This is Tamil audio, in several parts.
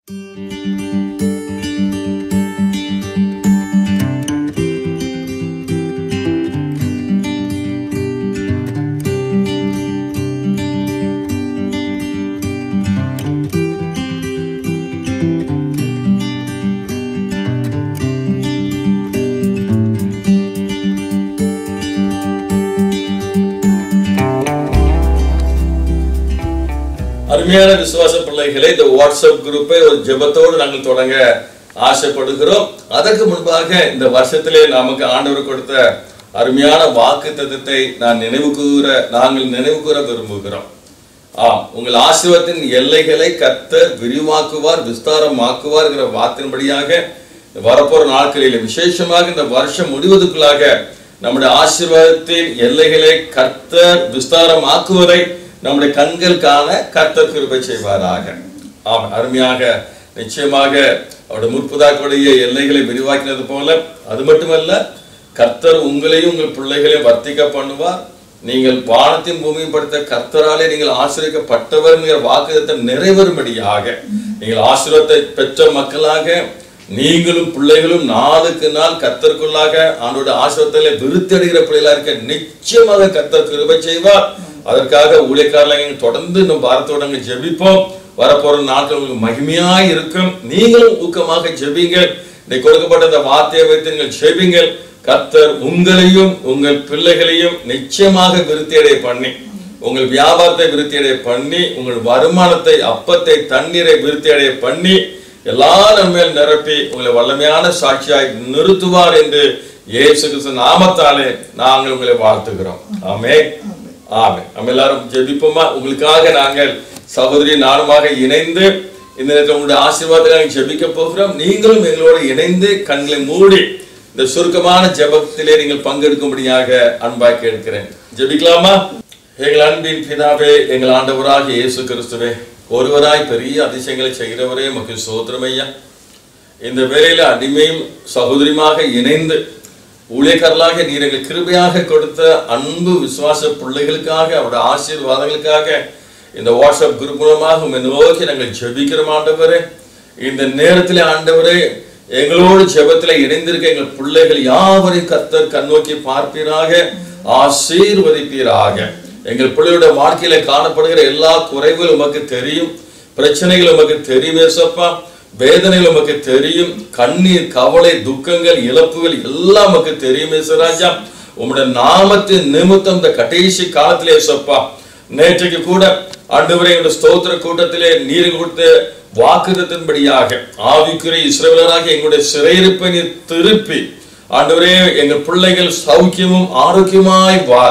அருமையான விசுவாச பிள்ளைகளை இந்த வாட்ஸ்அப் குரூப்பை ஒரு ஜெபத்தோடு நாங்கள் தொடங்க ஆசைப்படுகிறோம் அதற்கு முன்பாக இந்த வருஷத்திலே நமக்கு ஆண்டவர் கொடுத்த அருமையான வாக்கு தத்துவத்தை நான் நினைவு கூற நாங்கள் நினைவு கூற விரும்புகிறோம் ஆம் உங்கள் ஆசீர்வாதத்தின் எல்லைகளை கர்த்தர் விரிவாக்குவார் விஸ்தாரமாக்குவார்ங்கிற வார்த்தையின்படியாக வரப்போற நாட்களில் விசேஷமாக இந்த வருஷம் முடிவதற்குள்ளாக நம்முடைய ஆசீர்வாதத்தின் எல்லைகளை கர்த்தர் விஸ்தாரமாக்குவதை நம்முடைய கண்கள் காண கர்த்தர் கிருபை செய்வாராக ஆம் அருமையாக நிச்சயமாக அவருடைய முற்புதாக்களுடைய எல்லைகளை விரிவாக்கினது போல அது மட்டுமல்ல கர்த்தர் உங்களையும் உங்கள் பிள்ளைகளையும் வர்த்திக்க பண்ணுவார் நீங்கள் வானத்தின் பூமியும் படுத்த கர்த்தராலே நீங்கள் ஆசிரியக்கப்பட்டவர்ங்கிற வாக்குதத்தை நிறைவேறும்படியாக நீங்கள் ஆசீர்வாதத்தை பெற்ற மக்களாக நீங்களும் பிள்ளைகளும் நாளுக்கு நாள் கர்த்தருக்குள்ளாக ஆண்டோட ஆசிரியத்திலே விருத்தடைகிற பிள்ளைகளா இருக்க நிச்சயமாக கர்த்தர் கிருபை செய்வார் அதற்காக ஊழியக்காரர்கள் தொடர்ந்து நம்ம பாரத்தோட அங்க ஜெபிப்போம் வரப்போற நாட்கள் உங்களுக்கு மகிமையாய் இருக்கும் நீங்களும் ஊக்கமாக ஜெபிங்கள் இன்னைக்கு கொடுக்கப்பட்ட இந்த வார்த்தையை வைத்து நீங்கள் ஜெபிங்கள் கர்த்தர் உங்களையும் உங்கள் பிள்ளைகளையும் நிச்சயமாக விருத்தியடை பண்ணி உங்கள் வியாபாரத்தை விருத்தியடைய பண்ணி உங்கள் வருமானத்தை அப்பத்தை தண்ணீரை விருத்தியடைய பண்ணி எல்லா நன்மையில் நிரப்பி உங்களை வல்லமையான சாட்சியாய் நிறுத்துவார் என்று இயேசு கிறிஸ்து நாமத்தாலே நாங்கள் உங்களை வாழ்த்துகிறோம் ஆமே ஆமே நம்ம எல்லாரும் ஜெபிப்போமா உங்களுக்காக நாங்கள் சகோதரி நானுமாக இணைந்து இந்த நேரத்தில் உங்களுடைய ஆசீர்வாதத்தை நாங்கள் ஜெபிக்க போகிறோம் நீங்களும் எங்களோடு இணைந்து கண்களை மூடி இந்த சுருக்கமான ஜெபத்திலே நீங்கள் பங்கெடுக்கும்படியாக அன்பாய் கேட்கிறேன் ஜெபிக்கலாமா எங்கள் அன்பின் பிதாவே எங்கள் ஆண்டவராக இயேசு கிறிஸ்துவே ஒருவராய் பெரிய அதிசயங்களை செய்கிறவரே மக்கு சோத்திரமையா இந்த வேலையில அடிமையும் சகோதரியுமாக இணைந்து ஊழியக்காரர்களாக நீர் எங்கள் கிருபையாக கொடுத்த அன்பு விசுவாச பிள்ளைகளுக்காக அவருடைய ஆசீர்வாதங்களுக்காக இந்த வாட்ஸ்அப் குரூப் மூலமாக உம்மை நோக்கி நாங்கள் ஜெபிக்கிறோம் ஆண்டவரே இந்த நேரத்திலே ஆண்டவரே எங்களோடு ஜெபத்திலே இணைந்திருக்க எங்கள் பிள்ளைகள் யாவரையும் கர்த்தர் கண்ணோக்கி பார்ப்பீராக ஆசீர்வதிப்பீராக எங்கள் பிள்ளைகளுடைய வாழ்க்கையில காணப்படுகிற எல்லா குறைகளும் உமக்கு தெரியும் பிரச்சனைகள் உமக்கு தெரியும் ஏசப்பா வேதனைகள் உமக்கு தெரியும் கண்ணீர் கவலை துக்கங்கள் இழப்புகள் எல்லாம் உமக்கு தெரியும் ஏசராஜா உம்முடைய நாமத்தின் நிமித்தம் இந்த கடைசி காலத்திலே ஏசப்பா நேற்றைக்கு கூட ஆண்டவரே எங்களுடைய ஸ்தோத்திர கூட்டத்திலே நீர் கொடுத்த வாக்குதத்தின்படியாக ஆவிக்குரிய இஸ்ரவேலராக எங்களுடைய சிறையிருப்பை நீர் திருப்பி ஆண்டவரே எங்கள் பிள்ளைகள் சௌக்கியமும் ஆரோக்கியமாய் வாழ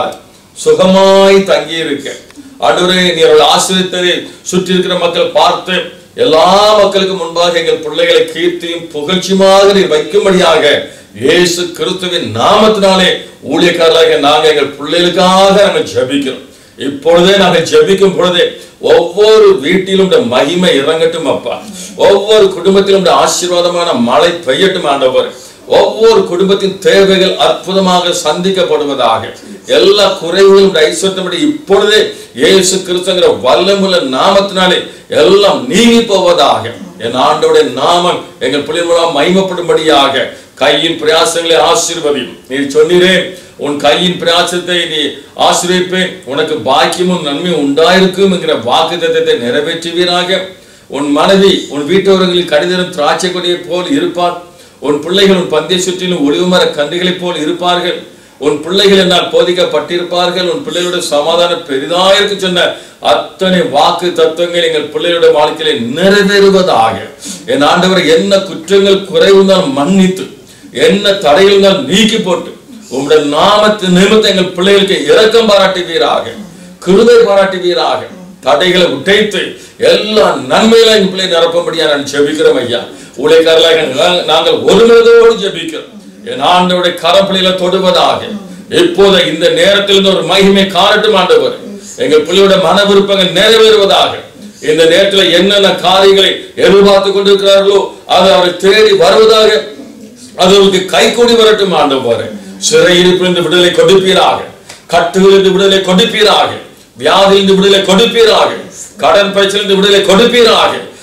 சுகமாய் தங்கி இருக்க ஆண்டவரே நீர் ஆசிரியத்தை சுற்றி இருக்கிற மக்கள் பார்த்து எல்லா மக்களுக்கும் முன்பாக எங்கள் பிள்ளைகளை கீர்த்தியும் புகழ்ச்சியுமாக நீர் வைக்கும்படியாக இயேசு கிறிஸ்துவின் நாமத்தினாலே ஊழியக்காரராக நாங்கள் எங்கள் பிள்ளைகளுக்காக நாங்கள் ஜெபிக்கிறோம் இப்பொழுதே நாங்கள் ஜெபிக்கும் பொழுதே ஒவ்வொரு வீட்டிலும் இந்த மகிமை இறங்கட்டும் அப்பா ஒவ்வொரு குடும்பத்திலும் இந்த ஆசீர்வாதமான மழை பெய்யட்டும் ஆண்டவர் ஒவ்வொரு குடும்பத்தின் தேவைகள் அற்புதமாக சந்திக்கப்படுவதாக எல்லா குறைகளும் இந்த ஐஸ்வர்யத்தபடி இப்பொழுதே இயேசு கிறிஸ்துங்கிற வல்லமுள்ள நாமத்தினாலே எல்லாம் நீங்கி போவதாக என் ஆண்டோட நாமம் எங்கள் பிள்ளைகள் மூலம் மைமப்படும்படியாக கையின் பிரயாசங்களை ஆசீர்வதியும் நீ சொன்னீரே உன் கையின் பிரயாசத்தை நீ ஆசிரியப்பேன் உனக்கு பாக்கியமும் நன்மையும் உண்டாயிருக்கும் என்கிற வாக்குத்தத்தத்தை நிறைவேற்றுவீராக உன் மனைவி உன் வீட்டவர்களின் கடிதரும் திராட்சை கொடியை போல் இருப்பார் உன் பிள்ளைகள் உன் பந்தய சுற்றிலும் ஒளிவுமர கன்றுகளைப் போல் இருப்பார்கள் உன் பிள்ளைகள் என்னால் போதிக்கப்பட்டிருப்பார்கள் உன் பிள்ளைகளுடைய சமாதானம் பெரிதாயிருக்கு சொன்ன அத்தனை வாக்கு தத்துவங்கள் எங்கள் பிள்ளைகளுடைய வாழ்க்கையில நிறைவேறுவதாக என் ஆண்டவர் என்ன குற்றங்கள் குறைவுனால் மன்னித்து என்ன தடைகள் நீக்கி போட்டு உம்முடைய நாமத்து நிமித்தம் எங்கள் பிள்ளைகளுக்கு இரக்கம் பாராட்டுவீராக கிருபை பாராட்டுவீராக தடைகளை உடைத்து எல்லா நன்மையிலும் எங்கள் பிள்ளை நிரப்பும்படியா நான் ஜெபிக்கிறோம் ஐயா ஊழியக்காரர்களாக நாங்கள் நாங்கள் ஒருமிதத்தோடு ஜெபிக்கிறோம் என் ஆண்டவருடைய கரப்பலியில தொடுவதாக இப்போது இந்த நேரத்தில் இருந்து ஒரு மகிமை காணட்டும் ஆண்டவர் எங்கள் பிள்ளையோட மன விருப்பங்கள் நிறைவேறுவதாக இந்த நேரத்தில் என்னென்ன காரியங்களை எதிர்பார்த்து கொண்டிருக்கிறார்களோ அது அவரை தேடி வருவதாக அது அவருக்கு கைகூடி வரட்டும் ஆண்டவர் சிறையிருப்பிலிருந்து விடுதலை கொடுப்பீராக கட்டுகளிலிருந்து விடுதலை கொடுப்பீராக வியாதியிலிருந்து விடுதலை கொடுப்பீராக கடன் பிரச்சனையிலிருந்து விடுதலை கொடுப்பீராக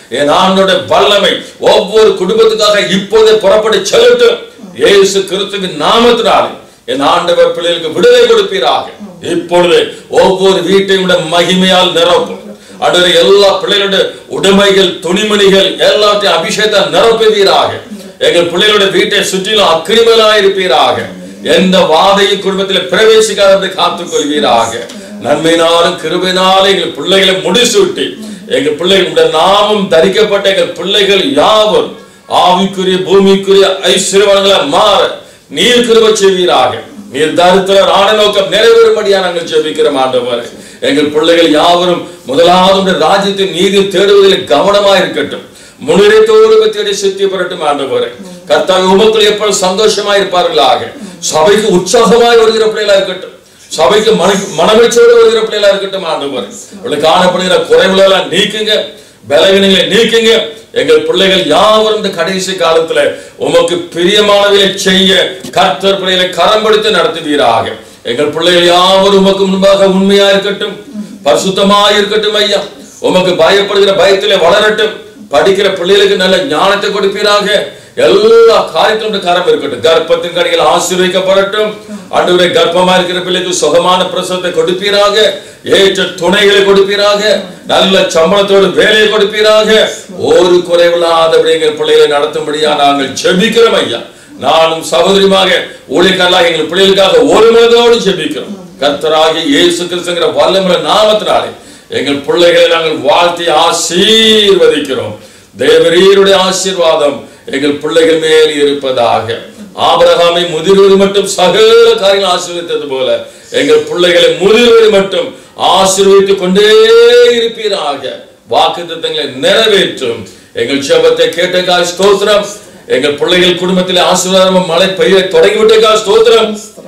என் ஆண்டோட வல்லமை ஒவ்வொரு குடும்பத்துக்காக இப்போதே புறப்பட்டு செல்லட்டும் இயேசு கிறிஸ்துவின் நாமத்தினாலே என் ஆண்டவர் பிள்ளைகளுக்கு விடுதலை கொடுப்பீராக இப்பொழுது ஒவ்வொரு வீட்டையும் விட மகிமையால் நிரப்பும் அடுத்த எல்லா பிள்ளைகளுடைய உடைமைகள் துணிமணிகள் எல்லாத்தையும் அபிஷேகத்தை நிரப்புவீராக எங்கள் பிள்ளைகளுடைய வீட்டை சுற்றிலும் அக்கிரிமலாய் இருப்பீராக எந்த வாதையும் குடும்பத்தில் பிரவேசிக்காதபடி காத்துக் கொள்வீராக நன்மையினாலும் கிருபையினாலும் எங்கள் பிள்ளைகளை முடிசூட்டி எங்கள் பிள்ளைகளுடைய நாமம் தரிக்கப்பட்ட எங்கள் பிள்ளைகள் யாவரும் ஆவிக்குரிய பூமிக்குரிய ஐஸ்வர்யவன்களை மாற நீர் கிருபை செய்வீராக நீர் தரித்திரர் ஆன நோக்கம் நிறைவேறும்படியா நாங்கள் ஜெபிக்கிறோம் ஆண்டவர் எங்கள் பிள்ளைகள் யாவரும் முதலாவது உம்முடைய ராஜ்யத்தின் நீதி தேடுவதில் கவனமா இருக்கட்டும் முன்னிறைத்தோடு தேடி சித்தி பெறட்டும் ஆண்டவர் கர்த்தாவை உமக்குள் எப்பொழுது சந்தோஷமா இருப்பார்களாக சபைக்கு உற்சாகமாய் வருகிற பிள்ளைகளா இருக்கட்டும் சபைக்கு மன மனமேச்சோடு வருகிற பிள்ளைகளா இருக்கட்டும் ஆண்டவர் அவளுக்கு காணப்படுகிற குறைவுகளை எல்லாம் நீக்குங்க பலவீனங்களை நீக்குங்க எங்கள் பிள்ளைகள் யாவரும் இந்த கடைசி காலத்துல உமக்கு பிரியமானவர்களை செய்ய கர்த்தர் பிள்ளைகளை கரம் பிடித்து நடத்துவீராக எங்கள் பிள்ளைகள் யாவரும் உமக்கு முன்பாக உண்மையா இருக்கட்டும் பரிசுத்தமா இருக்கட்டும் ஐயா உமக்கு பயப்படுகிற பயத்திலே வளரட்டும் படிக்கிற பிள்ளைகளுக்கு நல்ல ஞானத்தை கொடுப்பீராக எல்லா காரியத்திலும் கரம் இருக்கட்டும் கர்ப்பத்தின் கடையில் ஆசீர்வதிக்கப்படட்டும் ஆண்டவரே கர்ப்பமா இருக்கிற பிள்ளைக்கு சுகமான பிரசவத்தை கொடுப்பீராக ஏற்ற துணைகளை கொடுப்பீராக நல்ல சம்பளத்தோடு வேலையை கொடுப்பீராக ஒரு குறைவில்லாதபடி எங்கள் பிள்ளைகளை நடத்தும்படியா நாங்கள் செபிக்கிறோம் ஐயா நானும் சகோதரியுமாக ஊழியக்காரலாக எங்கள் பிள்ளைகளுக்காக ஒரு மனதோடு செபிக்கிறோம் கர்த்தராகிய இயேசு கிறிஸ்துங்கிற வல்லமுறை நாமத்தினாலே எங்கள் பிள்ளைகளை நாங்கள் வாழ்த்தி ஆசீர்வதிக்கிறோம் தேவரீருடைய ஆசீர்வாதம் எங்கள் பிள்ளைகள் மேல் இருப்பதாக ஆபிரகாமை முதிர்வது மட்டும் சகல காரியங்கள் ஆசீர்வதித்தது போல எங்கள் பிள்ளைகளை முதிர்வது மட்டும் ஆசீர்வதித்துக் கொண்டே இருப்பீராக வாக்கு திட்டங்களை நிறைவேற்றும் எங்கள் செபத்தை கேட்டக்காய் ஸ்தோத்திரம் எங்கள் பிள்ளைகள் குடும்பத்தில் ஆசீர்வாதம் மழை பெய்ய தொடங்கிவிட்டக்காய் ஸ்தோத்திரம்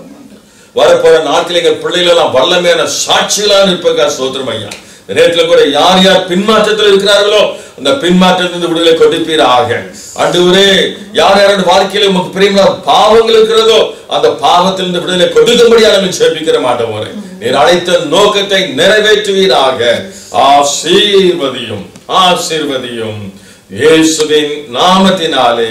வரப்போற நாட்கள் எங்கள் பிள்ளைகள் எல்லாம் வல்லமையான சாட்சிகளா நிற்பதற்காக ஸ்தோத்திரம் ஐயா இந்த நேரத்துல கூட யார் யார் பின்மாற்றத்தில் இருக்கிறார்களோ அந்த பின்மாற்றத்திலிருந்து விடுதலை கொடுப்பீராக ஆண்டவரே யார் யாரோட வாழ்க்கையில உமக்கு பிரியமான பாவங்கள் இருக்கிறதோ அந்த பாவத்திலிருந்து விடுதலை கொடுக்கும்படியாக நாங்கள் சேபிக்கிற மாட்டோம் நீர் அழைத்த நோக்கத்தை நிறைவேற்றுவீராக ஆசீர்வதியும் ஆசீர்வதியும் இயேசுவின் நாமத்தினாலே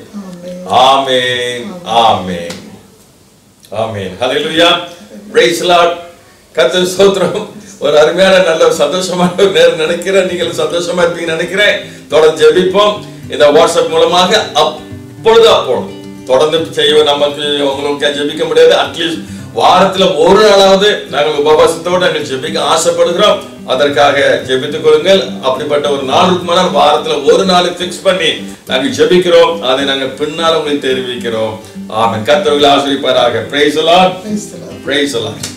ஆமென் ஆமென் ஆமென் ஹalleluya praise the lord கர்த்தர் ஸ்தோத்திரம் ஒரு அருமையான நல்ல ஒரு சந்தோஷமான ஒரு நேரம் நினைக்கிறேன் நீங்கள் சந்தோஷமா இருப்பீங்க நினைக்கிறேன் தொடர்ந்து ஜெபிப்போம் இந்த வாட்ஸ்அப் மூலமாக அப்பொழுது அப்பொழுது தொடர்ந்து செய்ய நமக்கு உங்களுக்கு ஜெபிக்க முடியாது அட்லீஸ்ட் வாரத்துல ஒரு நாளாவது நாங்கள் உபவாசத்தோடு நாங்கள் ஜெபிக்க ஆசைப்படுகிறோம் அதற்காக ஜெபித்துக் கொள்ளுங்கள் அப்படிப்பட்ட ஒரு நாள் இருக்குமானால் வாரத்துல ஒரு நாள் பிக்ஸ் பண்ணி நாங்கள் ஜெபிக்கிறோம் அதை நாங்கள் பின்னால் உங்களுக்கு தெரிவிக்கிறோம் ஆமென் கர்த்தர்களை ஆசிரிப்பாராக பிரைஸ் எல்லாம் Praise the Lord. பிரைஸ் எல்லாம்